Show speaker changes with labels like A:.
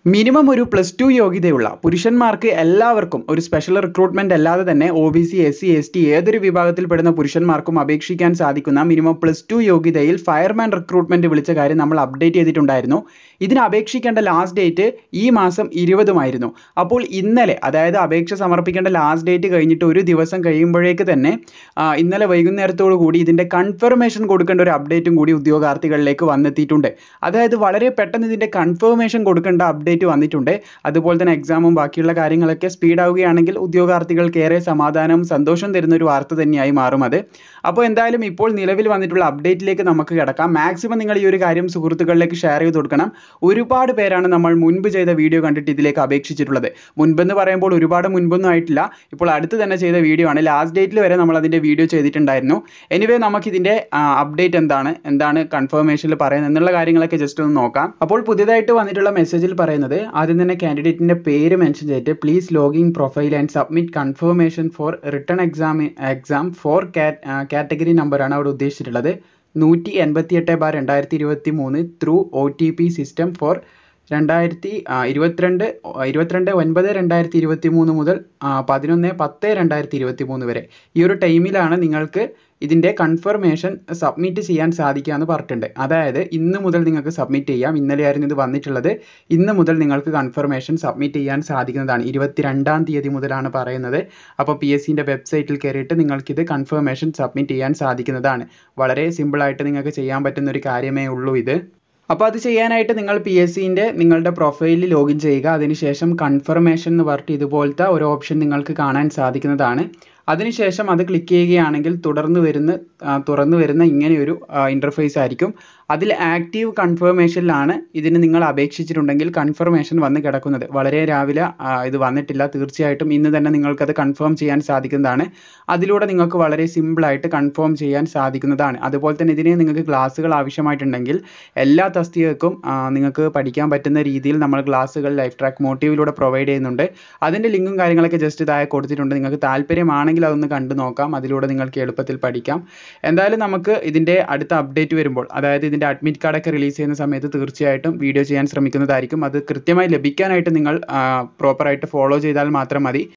A: minimum ഒരു plus two യോഗ്യതയുള്ള പുരുഷന്മാർക്ക് എല്ലാവർക്കും ഒരു സ്പെഷ്യൽ റിക്രൂട്ട്മെന്റ് അല്ലാതെ തന്നെ O B C S C S T ഏതൊരു വിഭാഗത്തിൽപ്പെടുന്ന പുരുഷന്മാർക്കും അപേക്ഷിക്കാൻ സാധിക്കുന്ന മിനിമം പ്ലസ് ടു യോഗ്യതയിൽ ഫയർമാൻ റിക്രൂട്ട്മെന്റ് വിളിച്ച കാര്യം നമ്മൾ അപ്ഡേറ്റ് ചെയ്തിട്ടുണ്ടായിരുന്നു ഇതിന് അപേക്ഷിക്കേണ്ട ലാസ്റ്റ് ഡേറ്റ് ഈ മാസം ഇരുപതുമായിരുന്നു അപ്പോൾ ഇന്നലെ അതായത് അപേക്ഷ സമർപ്പിക്കേണ്ട ലാസ്റ്റ് ഡേറ്റ് കഴിഞ്ഞിട്ട് ഒരു ദിവസം കഴിയുമ്പോഴേക്ക് തന്നെ ആ, ഇന്നലെ വൈകുന്നേരത്തോടു കൂടി ഇതിന്റെ കൺഫർമേഷൻ കൊടുക്കേണ്ട ഒരു അപ്ഡേറ്റും കൂടി ഉദ്യോഗാർത്ഥികളിലേക്ക് വന്നെത്തിയിട്ടുണ്ട് അതായത് വളരെ പെട്ടെന്ന് ഇതിന്റെ കൺഫർമേഷൻ കൊടുക്കേണ്ട അപ്ഡേറ്റ് വന്നിട്ടുണ്ട് അതുപോലെ തന്നെ എക്സാമും ബാക്കിയുള്ള കാര്യങ്ങളൊക്കെ സ്പീഡ് ആവുകയാണെങ്കിൽ ഉദ്യോഗാർത്ഥികൾക്ക് ഏറെ സമാധാനവും സന്തോഷം തരുന്ന ഒരു വാർത്ത തന്നെയായി മാറും അത് അപ്പോൾ എന്തായാലും ഇപ്പോൾ നിലവിൽ വന്നിട്ടുള്ള അപ്ഡേറ്റിലേക്ക് നമുക്ക് കിടക്കാം മാക്സിമം നിങ്ങൾ ഈ ഒരു കാര്യം സുഹൃത്തുക്കളിലേക്ക് ഷെയർ ചെയ്ത് കൊടുക്കണം ഒരുപാട് പേരാണ് നമ്മൾ മുൻപ് ചെയ്ത വീഡിയോ കണ്ടിട്ട് ഇതിലേക്ക് അപേക്ഷിച്ചിട്ടുള്ളത് മുൻപെന്ന് പറയുമ്പോൾ ഒരുപാട് മുൻപൊന്നും ആയിട്ടില്ല ഇപ്പോൾ അടുത്ത് തന്നെ ചെയ്ത വീഡിയോ ആണ് ലാസ്റ്റ് ഡേറ്റിൽ വരെ നമ്മൾ അതിൻ്റെ വീഡിയോ ചെയ്തിട്ടുണ്ടായിരുന്നു എനിവേ നമുക്കിതിൻ്റെ അപ്ഡേറ്റ് എന്താണ് എന്താണ് കൺഫർമേഷനിൽ പറയുന്നത് എന്നുള്ള കാര്യങ്ങളൊക്കെ ജസ്റ്റ് ഒന്ന് നോക്കാം അപ്പോൾ പുതിയതായിട്ട് വന്നിട്ടുള്ള മെസ്സേജിൽ പറയുന്നത് ആദ്യം തന്നെ കാൻഡിഡേറ്റിൻ്റെ പേര് മെൻഷൻ ചെയ്തിട്ട് please login profile and submit confirmation for written exam exam for category നമ്പറാണ് അവിടെ ഉദ്ദേശിച്ചിട്ടുള്ളത് നൂറ്റി എൺപത്തി എട്ട് ബാർ രണ്ടായിരത്തി ഇരുപത്തി മൂന്ന് through O T P system for രണ്ടായിരത്തി ആ, ഇരുപത്തിരണ്ട് ആ, ഇരുപത്തിരണ്ട് ഒൻപത് രണ്ടായിരത്തി ഇരുപത്തി മൂന്ന് മുതൽ ആ, പതിനൊന്ന് പത്ത് രണ്ടായിരത്തി ഇരുപത്തി മൂന്ന് വരെ ഈ ഒരു ടൈമിലാണ് നിങ്ങൾക്ക് ഇതിൻ്റെ കൺഫർമേഷൻ സബ്മിറ്റ് ചെയ്യാൻ സാധിക്കുക എന്ന് പറഞ്ഞിട്ടുണ്ട് അതായത് ഇന്ന് മുതൽ നിങ്ങൾക്ക് സബ്മിറ്റ് ചെയ്യാം ഇന്നലെയായിരുന്നു ഇത് വന്നിട്ടുള്ളത് ഇന്ന് മുതൽ നിങ്ങൾക്ക് കൺഫർമേഷൻ സബ്മിറ്റ് ചെയ്യാൻ സാധിക്കുന്നതാണ് ഇരുപത്തിരണ്ടാം തീയതി മുതലാണ് പറയുന്നത് അപ്പോൾ പി എസ് സിൻ്റെ വെബ്സൈറ്റിൽ കയറിയിട്ട് നിങ്ങൾക്കിത് കൺഫർമേഷൻ സബ്മിറ്റ് ചെയ്യാൻ സാധിക്കുന്നതാണ് വളരെ സിമ്പിളായിട്ട് നിങ്ങൾക്ക് ചെയ്യാൻ പറ്റുന്ന ഒരു കാര്യമേ ഉള്ളൂ ഇത് അപ്പോൾ അത് ചെയ്യാനായിട്ട് നിങ്ങൾ പി എസ് സിൻ്റെ നിങ്ങളുടെ പ്രൊഫൈലിൽ ലോഗിൻ ചെയ്യുക അതിനുശേഷം കൺഫർമേഷൻ എന്ന് പറഞ്ഞിട്ട് ഇതുപോലത്തെ ഒരു ഓപ്ഷൻ നിങ്ങൾക്ക് കാണാൻ സാധിക്കുന്നതാണ് അതിനുശേഷം അത് ക്ലിക്ക് ചെയ്യുകയാണെങ്കിൽ തുടർന്ന് വരുന്ന ആ, തുറന്നു വരുന്ന ഇങ്ങനെയൊരു ഇൻ്റർഫേസ് ആയിരിക്കും അതിൽ ആക്റ്റീവ് കൺഫർമേഷനിലാണ് ഇതിന് നിങ്ങൾ അപേക്ഷിച്ചിട്ടുണ്ടെങ്കിൽ കൺഫർമേഷൻ വന്ന് കിടക്കുന്നത് വളരെ രാവിലെ ആ, ഇത് വന്നിട്ടില്ല തീർച്ചയായിട്ടും ഇന്ന് തന്നെ നിങ്ങൾക്കത് കൺഫേം ചെയ്യാൻ സാധിക്കുന്നതാണ് അതിലൂടെ നിങ്ങൾക്ക് വളരെ സിമ്പിളായിട്ട് കൺഫേം ചെയ്യാൻ സാധിക്കുന്നതാണ് അതുപോലെ തന്നെ ഇതിന് നിങ്ങൾക്ക് ക്ലാസ്സുകൾ ആവശ്യമായിട്ടുണ്ടെങ്കിൽ എല്ലാ തസ്തികൾക്കും ആ, നിങ്ങൾക്ക് പഠിക്കാൻ പറ്റുന്ന രീതിയിൽ നമ്മൾ ക്ലാസ്സുകൾ ലൈഫ് ട്രാക്ക് മോട്ടീവിലൂടെ പ്രൊവൈഡ് ചെയ്യുന്നുണ്ട് അതിൻ്റെ ലിങ്കും കാര്യങ്ങളൊക്കെ ജസ്റ്റ് താഴെ കൊടുത്തിട്ടുണ്ട് നിങ്ങൾക്ക് താല്പര്യമാണെങ്കിൽ അതൊന്ന് കണ്ടു നോക്കാം അതിലൂടെ നിങ്ങൾക്ക് എളുപ്പത്തിൽ പഠിക്കാം എന്തായാലും നമുക്ക് ഇതിൻ്റെ അടുത്ത അപ്ഡേറ്റ് വരുമ്പോൾ അതായത് ഇതിൻ്റെ അഡ്മിറ്റ് കാർഡൊക്കെ റിലീസ് ചെയ്യുന്ന സമയത്ത് തീർച്ചയായിട്ടും വീഡിയോ ചെയ്യാൻ ശ്രമിക്കുന്നതായിരിക്കും അത് കൃത്യമായി ലഭിക്കാനായിട്ട് നിങ്ങൾ പ്രോപ്പറായിട്ട് ഫോളോ ചെയ്താൽ മാത്രം മതി